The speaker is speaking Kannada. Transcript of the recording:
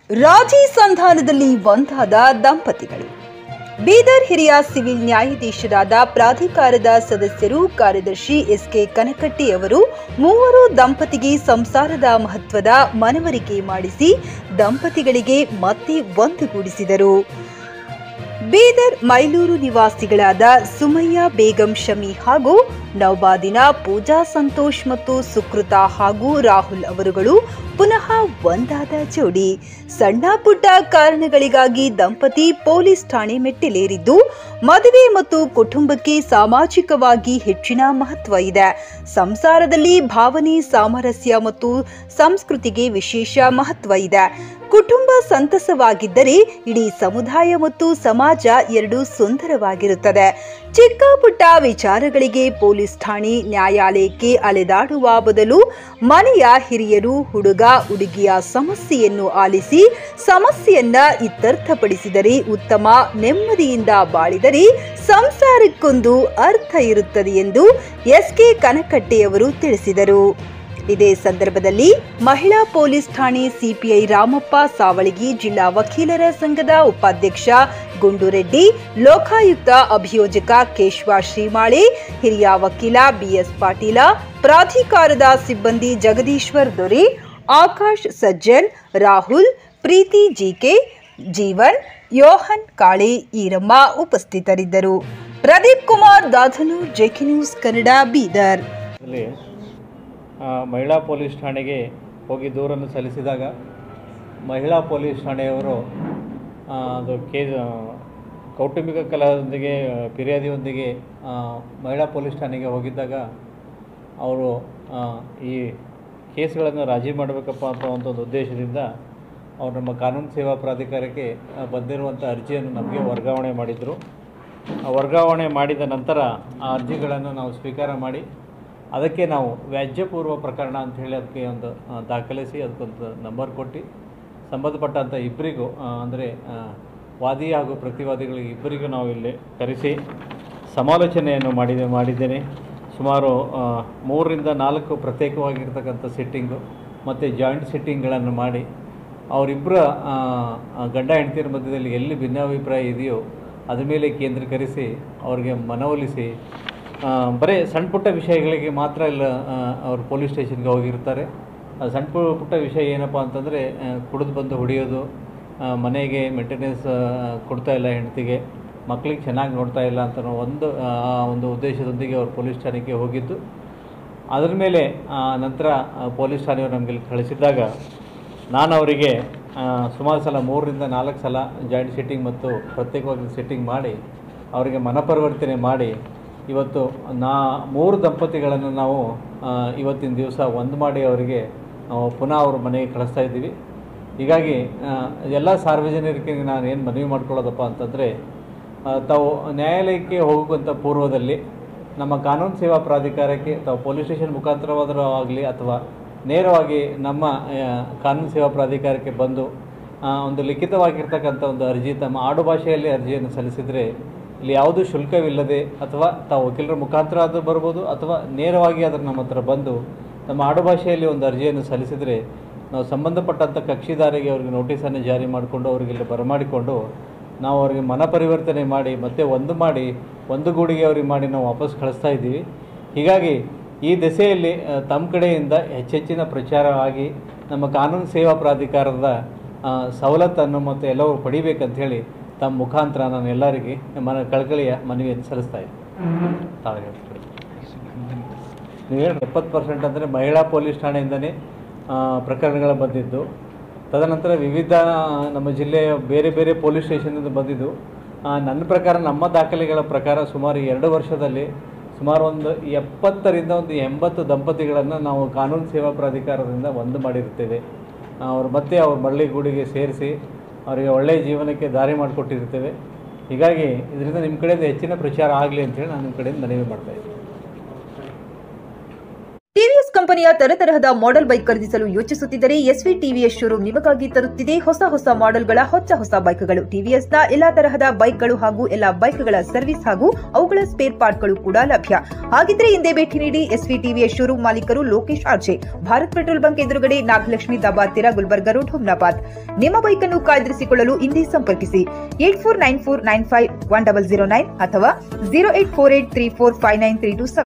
ರಾಜಿ ಸಂಧಾನದಲ್ಲಿ ಒಂದಾದ ದಂಪತಿಗಳು ಬೀದರ್ ಹಿರಿಯ ಸಿವಿಲ್ ನ್ಯಾಯಾಧೀಶರಾದ ಪ್ರಾಧಿಕಾರದ ಸದಸ್ಯರು ಕಾರ್ಯದರ್ಶಿ ಎಸ್ಕೆ ಕನಕಟ್ಟಿ ಅವರು ಮೂವರು ದಂಪತಿಗೆ ಸಂಸಾರದ ಮಹತ್ವದ ಮನವರಿಕೆ ಮಾಡಿಸಿ ದಂಪತಿಗಳಿಗೆ ಮತ್ತೆ ಒಂದುಗೂಡಿಸಿದರು ಬೀದರ್ ಮೈಲೂರು ನಿವಾಸಿಗಳಾದ ಸುಮಯ್ಯ ಬೇಗಂ ಶಮಿ ಹಾಗೂ ನೌಬಾದಿನ ಪೂಜಾ ಸಂತೋಷ್ ಮತ್ತು ಸುಕೃತ ಹಾಗೂ ರಾಹುಲ್ ಅವರುಗಳು ಪುನಃ ಒಂದಾದ ಜೋಡಿ ಸಣ್ಣ ಪುಟ್ಟ ಕಾರಣಗಳಿಗಾಗಿ ದಂಪತಿ ಪೊಲೀಸ್ ಠಾಣೆ ಮೆಟ್ಟಿಲೇರಿದ್ದು ಮದುವೆ ಮತ್ತು ಕುಟುಂಬಕ್ಕೆ ಸಾಮಾಜಿಕವಾಗಿ ಹೆಚ್ಚಿನ ಮಹತ್ವ ಇದೆ ಸಂಸಾರದಲ್ಲಿ ಭಾವನೆ ಸಾಮರಸ್ಯ ಮತ್ತು ಸಂಸ್ಕೃತಿಗೆ ವಿಶೇಷ ಮಹತ್ವ ಇದೆ ಕುಟುಂಬ ಸಂತಸವಾಗಿದ್ದರೆ ಇಡೀ ಸಮುದಾಯ ಮತ್ತು ಸಮಾಜ ಎರಡೂ ಸುಂದರವಾಗಿರುತ್ತದೆ ಚಿಕ್ಕ ಪುಟ್ಟ ವಿಚಾರಗಳಿಗೆ ಪೊಲೀಸ್ ಠಾಣೆ ನ್ಯಾಯಾಲಯಕ್ಕೆ ಅಲೆದಾಡುವ ಬದಲು ಮನೆಯ ಹಿರಿಯರು ಹುಡುಗ ಹುಡುಗಿಯ ಸಮಸ್ಯೆಯನ್ನು ಆಲಿಸಿ ಸಮಸ್ಯೆಯನ್ನ ಇತ್ಯರ್ಥಪಡಿಸಿದರೆ ಉತ್ತಮ ನೆಮ್ಮದಿಯಿಂದ ಬಾಳಿದರೆ ಸಂಸಾರಕ್ಕೊಂದು ಅರ್ಥ ಇರುತ್ತದೆ ಎಂದು ಎಸ್ಕೆ ಕನಕಟ್ಟೆಯವರು ತಿಳಿಸಿದರು ಇದೇ ಸಂದರ್ಭದಲ್ಲಿ ಮಹಿಳಾ ಪೊಲೀಸ್ ಠಾಣೆ ಸಿಪಿಐ ರಾಮಪ್ಪ ಸಾವಳಗಿ ಜಿಲ್ಲಾ ವಕೀಲರ ಸಂಘದ ಉಪಾಧ್ಯಕ್ಷ ಗುಂಡುರೆಡ್ಡಿ ಲೋಕಾಯುಕ್ತ ಅಭಿಯೋಜಕ ಕೇಶವ ಶ್ರೀಮಾಳೆ ಹಿರಿಯ ವಕೀಲ ಬಿಎಸ್ ಪಾಟೀಲ ಪ್ರಾಧಿಕಾರದ ಸಿಬ್ಬಂದಿ ಜಗದೀಶ್ವರ್ ದೊರೆ ಆಕಾಶ್ ಸಜ್ಜನ್ ರಾಹುಲ್ ಪ್ರೀತಿ ಜಿಕೆ ಜೀವನ್ ಯೋಹನ್ ಕಾಳೆ ಈರಮ್ಮ ಉಪಸ್ಥಿತರಿದ್ದರು ಪ್ರದೀಪ್ ಕುಮಾರ್ ದಾಧನೂರ್ ಜೆಕೆ ನ್ಯೂಸ್ ಕನ್ನಡ ಬೀದರ್ ಅಲ್ಲಿ ಆ, ಮಹಿಳಾ ಪೊಲೀಸ್ ಠಾಣೆಗೆ ಹೋಗಿ ದೂರನ್ನು ಸಲ್ಲಿಸಿದಾಗ ಮಹಿಳಾ ಪೊಲೀಸ್ ಠಾಣೆಯವರು ಆ, ಅದು ಕೇ ಕೌಟುಂಬಿಕ ಕಲಹದೊಂದಿಗೆ ಆ, ಫಿರ್ಯಾದಿಯೊಂದಿಗೆ ಆ, ಮಹಿಳಾ ಪೊಲೀಸ್ ಠಾಣೆಗೆ ಹೋಗಿದ್ದಾಗ ಅವರು ಆ, ಈ ಕೇಸ್ಗಳನ್ನು ರಾಜಿ ಮಾಡಬೇಕಪ್ಪ ಅಂತ ಒಂದು ಉದ್ದೇಶದಿಂದ ಅವರು ನಮ್ಮ ಕಾನೂನು ಸೇವಾ ಪ್ರಾಧಿಕಾರಕ್ಕೆ ಆ, ಬಂದಿರುವಂಥ ಅರ್ಜಿಯನ್ನು ನಮಗೆ ವರ್ಗಾವಣೆ ಮಾಡಿದರು ಆ ವರ್ಗಾವಣೆ ಮಾಡಿದ ನಂತರ ಆ ಅರ್ಜಿಗಳನ್ನು ನಾವು ಸ್ವೀಕಾರ ಮಾಡಿ ಅದಕ್ಕೆ ನಾವು ವ್ಯಾಜ್ಯಪೂರ್ವ ಪ್ರಕರಣ ಅಂತ ಹೇಳಿ ಅದಕ್ಕೆ ಒಂದು ಆ, ದಾಖಲಿಸಿ ಅದಕ್ಕೊಂದು ನಂಬರ್ ಕೊಟ್ಟು ಸಂಬಂಧಪಟ್ಟಂಥ ಇಬ್ಬರಿಗೂ ಅಂದರೆ ವಾದಿ ಹಾಗೂ ಪ್ರತಿವಾದಿಗಳಿಗೆ ಇಬ್ಬರಿಗೂ ನಾವು ಇಲ್ಲಿ ಕರೆಸಿ ಸಮಾಲೋಚನೆಯನ್ನು ಮಾಡಿದೆ ಮಾಡಿದ್ದೇನೆ ಸುಮಾರು ಆ, ಮೂರರಿಂದ ನಾಲ್ಕು ಪ್ರತ್ಯೇಕವಾಗಿರ್ತಕ್ಕಂಥ ಸಿಟ್ಟಿಂಗು ಮತ್ತು ಜಾಯಿಂಟ್ ಸಿಟ್ಟಿಂಗ್ಗಳನ್ನು ಮಾಡಿ ಅವರಿಬ್ಬರ ಆ, ಆ, ಗಂಡ ಹೆಂಡತಿಯರ ಮಧ್ಯದಲ್ಲಿ ಎಲ್ಲಿ ಭಿನ್ನಾಭಿಪ್ರಾಯ ಇದೆಯೋ ಅದ್ರ ಮೇಲೆ ಕೇಂದ್ರೀಕರಿಸಿ ಅವ್ರಿಗೆ ಮನವೊಲಿಸಿ ಆ, ಬರೀ ಸಣ್ಣ ಪುಟ್ಟ ವಿಷಯಗಳಿಗೆ ಮಾತ್ರ ಇಲ್ಲ ಅವರು ಪೊಲೀಸ್ ಸ್ಟೇಷನ್ಗೆ ಹೋಗಿರ್ತಾರೆ ಆ ಸಣ್ಣ ಪು- ಪುಟ್ಟ ವಿಷಯ ಏನಪ್ಪ ಅಂತಂದರೆ ಕುಡಿದು ಬಂದು ಹೊಡೆಯೋದು ಆ, ಮನೆಗೆ ಮೇಂಟೆನೆನ್ಸ್ ಕೊಡ್ತಾ ಇಲ್ಲ ಹೆಂಡತಿಗೆ ಮಕ್ಕಳಿಗೆ ಚೆನ್ನಾಗಿ ನೋಡ್ತಾ ಇಲ್ಲ ಅಂತ ಅನ್ನೋ ಒಂದು ಆ ಆ ಒಂದು ಉದ್ದೇಶದೊಂದಿಗೆ ಅವರು ಪೊಲೀಸ್ ಠಾಣೆಗೆ ಹೋಗಿದ್ದು ಅದರ ಮೇಲೆ ಆ, ನಂತರ ಆ, ಪೊಲೀಸ್ ಠಾಣೆಯವರು ನಮಗೆ ಇಲ್ಲಿ ಕಳಿಸಿದ್ದಾಗ ನಾನು ಅವರಿಗೆ ಆ, ಸುಮಾರು ಸಲ ಮೂರರಿಂದ ನಾಲ್ಕು ಸಲ ಜಾಯಿಂಟ್ ಸೆಟ್ಟಿಂಗ್ ಮತ್ತು ಪ್ರತ್ಯೇಕವಾಗಿ ಸೆಟ್ಟಿಂಗ್ ಮಾಡಿ ಅವರಿಗೆ ಮನಪರಿವರ್ತನೆ ಮಾಡಿ ಇವತ್ತು ನಾ ಮೂರು ದಂಪತಿಗಳನ್ನು ನಾವು ಆ, ಇವತ್ತಿನ ದಿವಸ ಒಂದು ಮಾಡಿ ಅವರಿಗೆ ನಾವು ಪುನಃ ಅವ್ರ ಮನೆಗೆ ಕಳಿಸ್ತಾ ಇದ್ದೀವಿ ಹೀಗಾಗಿ ಆ, ಎಲ್ಲ ಸಾರ್ವಜನಿಕರಿಗೆ ನಾನು ಏನು ಮನವಿ ಮಾಡ್ಕೊಳ್ಳೋದಪ್ಪ ಅಂತಂದರೆ ಆ, ತಾವು ನ್ಯಾಯಾಲಯಕ್ಕೆ ಹೋಗುವಂಥ ಪೂರ್ವದಲ್ಲಿ ನಮ್ಮ ಕಾನೂನು ಸೇವಾ ಪ್ರಾಧಿಕಾರಕ್ಕೆ ತಾವು ಪೊಲೀಸ್ ಸ್ಟೇಷನ್ ಮುಖಾಂತರವಾದರೂ ಆಗಲಿ ಅಥವಾ ನೇರವಾಗಿ ನಮ್ಮ ಆ, ಕಾನೂನು ಸೇವಾ ಪ್ರಾಧಿಕಾರಕ್ಕೆ ಬಂದು ಆ, ಒಂದು ಲಿಖಿತವಾಗಿರ್ತಕ್ಕಂಥ ಒಂದು ಅರ್ಜಿ ತಮ್ಮ ಆಡು ಭಾಷೆಯಲ್ಲಿ ಅರ್ಜಿಯನ್ನು ಸಲ್ಲಿಸಿದರೆ ಇಲ್ಲಿ ಯಾವುದೂ ಶುಲ್ಕವಿಲ್ಲದೆ ಅಥವಾ ತಾವು ವಕೀಲರ ಮುಖಾಂತರ ಆದರೂ ಬರ್ಬೋದು ಅಥವಾ ನೇರವಾಗಿ ಅದನ್ನು ನಮ್ಮ ಹತ್ರ ಬಂದು ನಮ್ಮ ಆಡು ಭಾಷೆಯಲ್ಲಿ ಒಂದು ಅರ್ಜಿಯನ್ನು ಸಲ್ಲಿಸಿದರೆ ನಾವು ಸಂಬಂಧಪಟ್ಟಂಥ ಕಕ್ಷಿದಾರಿಗೆ ಅವರಿಗೆ ನೋಟಿಸನ್ನು ಜಾರಿ ಮಾಡಿಕೊಂಡು ಅವರಿಗೆ ಇಲ್ಲಿ ಬರಮಾಡಿಕೊಂಡು ನಾವು ಅವರಿಗೆ ಮನ ಪರಿವರ್ತನೆ ಮಾಡಿ ಮತ್ತೆ ಒಂದು ಮಾಡಿ ಒಂದು ಗೂಡಿಗೆ ಅವ್ರಿಗೆ ಮಾಡಿ ನಾವು ವಾಪಸ್ ಕಳಿಸ್ತಾ ಇದ್ದೀವಿ ಹೀಗಾಗಿ ಈ ದೆಸೆಯಲ್ಲಿ ಆ, ತಮ್ಮ ಕಡೆಯಿಂದ ಹೆಚ್ಚೆಚ್ಚಿನ ಪ್ರಚಾರ ಆಗಿ ನಮ್ಮ ಕಾನೂನು ಸೇವಾ ಪ್ರಾಧಿಕಾರದ ಆ, ಸವಲತ್ತನ್ನು ಮತ್ತು ಎಲ್ಲವೂ ಪಡಿಬೇಕಂತ ಹೇಳಿ ತಮ್ಮ ಮುಖಾಂತರ ನಾನು ಎಲ್ಲರಿಗೆ ಮನ ಕಳಕಳಿಯ ಮನವಿಯನ್ನು ಸಲ್ಲಿಸ್ತಾ ಇದ್ದೀನಿ ತಾವು ಹೇಳ್ತೀರಿ ನೀವು ಹೇಳಿ ಎಪ್ಪತ್ತು ಪರ್ಸೆಂಟ್ ಅಂದರೆ ಮಹಿಳಾ ಪೊಲೀಸ್ ಠಾಣೆಯಿಂದನೇ ಆ, ಪ್ರಕರಣಗಳು ಬಂದಿದ್ದು ತದನಂತರ ವಿವಿಧ ನಮ್ಮ ಜಿಲ್ಲೆಯ ಬೇರೆ ಬೇರೆ ಪೊಲೀಸ್ ಸ್ಟೇಷನಿಂದ ಬಂದಿದ್ದು ಆ, ನನ್ನ ಪ್ರಕಾರ ನಮ್ಮ ದಾಖಲೆಗಳ ಪ್ರಕಾರ ಸುಮಾರು ಎರಡು ವರ್ಷದಲ್ಲಿ ಸುಮಾರು ಒಂದು ಎಪ್ಪತ್ತರಿಂದ ಒಂದು ಎಂಬತ್ತು ದಂಪತಿಗಳನ್ನು ನಾವು ಕಾನೂನು ಸೇವಾ ಪ್ರಾಧಿಕಾರದಿಂದ ಒಂದು ಮಾಡಿರ್ತೇವೆ ಅವರು ಮತ್ತೆ ಅವ್ರ ಮರಳಿಗೂಡಿಗೆ ಸೇರಿಸಿ ಅವರಿಗೆ ಒಳ್ಳೆಯ ಜೀವನಕ್ಕೆ ದಾರಿ ಮಾಡಿಕೊಟ್ಟಿರ್ತೇವೆ ಹೀಗಾಗಿ ಇದರಿಂದ ನಿಮ್ಮ ಕಡೆಯಿಂದ ಹೆಚ್ಚಿನ ಪ್ರಚಾರ ಆಗಲಿ ಅಂತೇಳಿ ನಾನು ನಿಮ್ಮ ಕಡೆಯಿಂದ ಮನವಿ ಮಾಡ್ತಾ ಇದ್ದೀನಿ ಟಿವಿಎಸ್ ಕಂಪನಿ ಕಂಪನಿಯ ತರತರಹದ ಮಾಡೆಲ್ ಬೈಕ್ ಖರೀದಿಸಲು ಯೋಚಿಸುತ್ತಿದ್ದರೆ ಎಸ್ವಿ ಟಿವಿಎಸ್ ಶೋರೂಮ್ ನಿಮಗಾಗಿ ತರುತ್ತಿದೆ ಹೊಸ ಹೊಸ ಮಾಡೆಲ್ಗಳ ಹೊಸ ಹೊಸ ಬೈಕ್ಗಳು ಟಿವಿಎಸ್ನ ಎಲ್ಲಾ ತರಹದ ಬೈಕ್ಗಳು ಹಾಗೂ ಎಲ್ಲಾ ಬೈಕ್ಗಳ ಸರ್ವಿಸ್ ಹಾಗೂ ಅವುಗಳ ಸ್ಪೇರ್ ಪಾರ್ಟ್ಗಳು ಕೂಡ ಲಭ್ಯ ಹಾಗಿದ್ರೆ ಹಿಂದೆ ಭೇಟಿ ನೀಡಿ ಎಸ್ವಿ ಟಿವಿಎಸ್ ಶೋರೂಮ್ ಮಾಲೀಕರು Lokesh RJ Bharat petrol bunk ಎದುರುಗಡೆ ನಾಗಲಕ್ಷ್ಮಿ ದಬಾತಿರ ಗುಲ್ಬರ್ಗ ರೋಡ್ ಹುಮ್ನಾಬಾದ್ ನಿಮ್ಮ ಬೈಕ್ ಅನ್ನು ಕಾಯ್ದಿರಿಸಿಕೊಳ್ಳಲು ಹಿಂದೆ ಸಂಪರ್ಕಿಸಿ eight four nine four nine five one double zero nine ಅಥವಾ zero eight four eight three four five nine three to